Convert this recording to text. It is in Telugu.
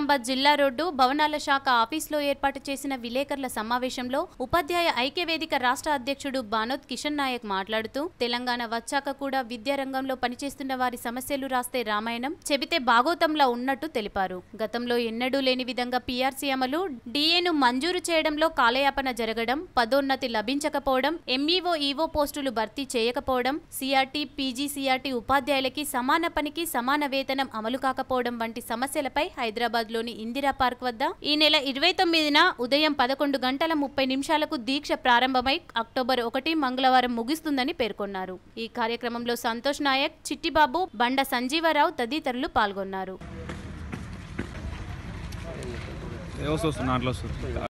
నిజామాబాద్ జిల్లా రోడ్డు భవనాల శాఖ ఆఫీసులో ఏర్పాటు చేసిన విలేకరుల సమావేశంలో ఉపాధ్యాయ ఐక్యవేదిక రాష్ట్ర అధ్యక్షుడు బానోత్ కిషన్ నాయక్ మాట్లాడుతూ తెలంగాణ వచ్చాక కూడా విద్యారంగంలో పనిచేస్తున్న వారి సమస్యలు రాస్తే రామాయణం చెబితే భాగోతంలా ఉన్నట్టు తెలిపారు గతంలో ఎన్నడూ లేని విధంగా పీఆర్సీ అమలు డిఏను మంజూరు చేయడంలో కాలయాపన జరగడం పదోన్నతి లభించకపోవడం ఎంఈఓ ఈవో పోస్టులు భర్తీ చేయకపోవడం సిఆర్టీ పీజీ సిఆర్టీ ఉపాధ్యాయులకి సమాన పనికి సమాన వేతనం అమలు కాకపోవడం వంటి సమస్యలపై హైదరాబాద్ లోని ఇందిరా పార్క్ వద్ద ఈ నెల ఇరవై తొమ్మిదిన ఉదయం పదకొండు గంటల ముప్పై నిమిషాలకు దీక్ష ప్రారంభమై అక్టోబర్ ఒకటి మంగళవారం ముగుస్తుందని పేర్కొన్నారు ఈ కార్యక్రమంలో సంతోష్ నాయక్ చిట్టిబాబు బండ సంజీవరావు తదితరులు పాల్గొన్నారు ఏ వస్తుంది వస్తుంది దాంట్లో వస్తుంది